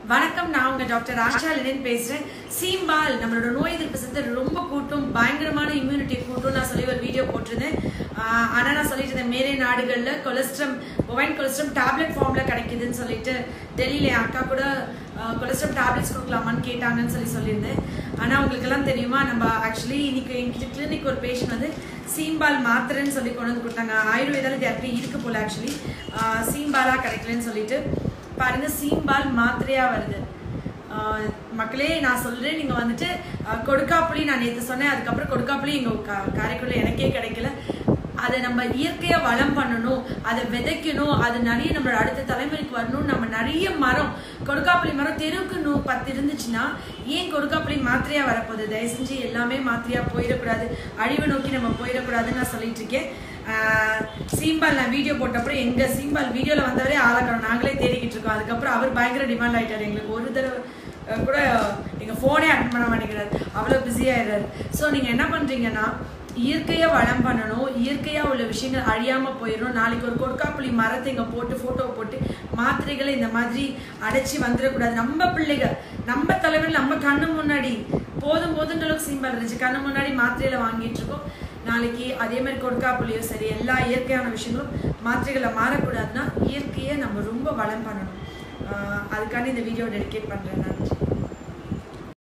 வணக்கம் நான் உங்க டாக்டர் ஆஷா லெனின் பேசுறேன் சீம்பால் நம்மளோட நோய் எதிர்ப்பு சக்தி ரொம்ப கூட்டும் பயங்கரமான இம்யூனிட்டி கூட்டும் நான் சொல்லி ஒரு வீடியோ போட்டிருந்தேன் ஆஹ் ஆனா நான் சொல்லிட்டு இருந்தேன் மேலே நாடுகள்ல கொலஸ்ட்ரம் ஒவைன் கொலஸ்ட்ரம் டேப்லெட் ஃபார்ம்ல கிடைக்குதுன்னு சொல்லிட்டு டெல்லியில என் அக்கா கூட கொலஸ்ட்ரம் டேப்லெட்ஸ் கொடுக்கலாமான்னு கேட்டாங்கன்னு சொல்லி சொல்லியிருந்தேன் ஆனா உங்களுக்கு எல்லாம் தெரியுமா நம்ம ஆக்சுவலி இன்னைக்கு எங்கிட்ட கிளினிக் ஒரு பேஷண்ட் வந்து சீம்பால் மாத்திரைன்னு சொல்லி கொண்டு வந்து கொடுத்தாங்க ஆயுர்வேதால இது யாருக்கும் இருக்கு போல ஆக்சுவலி சீம்பாலா கிடைக்கலன்னு சொல்லிட்டு பாருங்க சீம்பால் மாத்திரையா வருது ஆஹ் மக்களே நான் சொல்றேன் நீங்க வந்துட்டு ஆஹ் கொடுக்காப்புளி நான் நேற்று சொன்னேன் அதுக்கப்புறம் கொடுக்காப்புளி எங்க கா- காரைக்குடில எனக்கே கிடைக்கல அதை நம்ம இயற்கையா வளம் பண்ணணும் அதை விதைக்கணும் அது நிறைய நம்மளோட அடுத்த தலைமுறைக்கு வரணும் நம்ம நிறைய மரம் கொடுக்காப்புளி மரம் தெருவுக்கு நூ பத்து இருந்துச்சுன்னா ஏன் கொடுக்காப்புளி மாத்திரையா வரப்போகுது தயவு செஞ்சு எல்லாமே மாத்திரையா போயிடக்கூடாது அழிவு நோக்கி நம்ம போயிடக்கூடாதுன்னு நான் சொல்லிட்டு இருக்கேன் ஆஹ் சீம்பால் நான் வீடியோ போட்டப்பறம் எங்க சீம்பால் வீடியோல வந்தவரே ஆளாக்கணும் நாங்களே தேடிக்கிட்டு இருக்கோம் அதுக்கப்புறம் அவர் பயங்கர டிமாண்ட் ஆயிட்டாரு எங்களுக்கு ஒரு தடவை அஹ் கூட எங்க போனே அட்டன் பண்ண மாட்டேங்கிறாரு அவ்வளவு பிஸியாயிடுறாரு ஸோ நீங்க என்ன பண்றீங்கன்னா இயற்கையா வளம் பண்ணணும் இயற்கையா உள்ள விஷயங்கள் அழியாம போயிடும் நாளைக்கு ஒரு கொடுக்காப்புளி மரத்தை இங்க போட்டு போட்டோ போட்டு மாத்திரைகளை இந்த மாதிரி அடைச்சி வந்துடக்கூடாது நம்ம பிள்ளைகள் நம்ம தலைவர் நம்ம கண்ணு முன்னாடி போதும் போதுன்ற அளவுக்கு சீம்பால் இருந்துச்சு கண்ணு முன்னாடி மாத்திரையில வாங்கிட்டு இருக்கோம் நாளைக்கு அதே மாதிரி கொடுக்காப்புளியோ சரி எல்லா இயற்கையான விஷயங்களும் மாத்திரைகளை மாறக்கூடாதுன்னா இயற்கையை நம்ம ரொம்ப வளம் பண்ணணும் ஆஹ் அதுக்காண்டி இந்த வீடியோ டெடிகேட் பண்றேன் நான்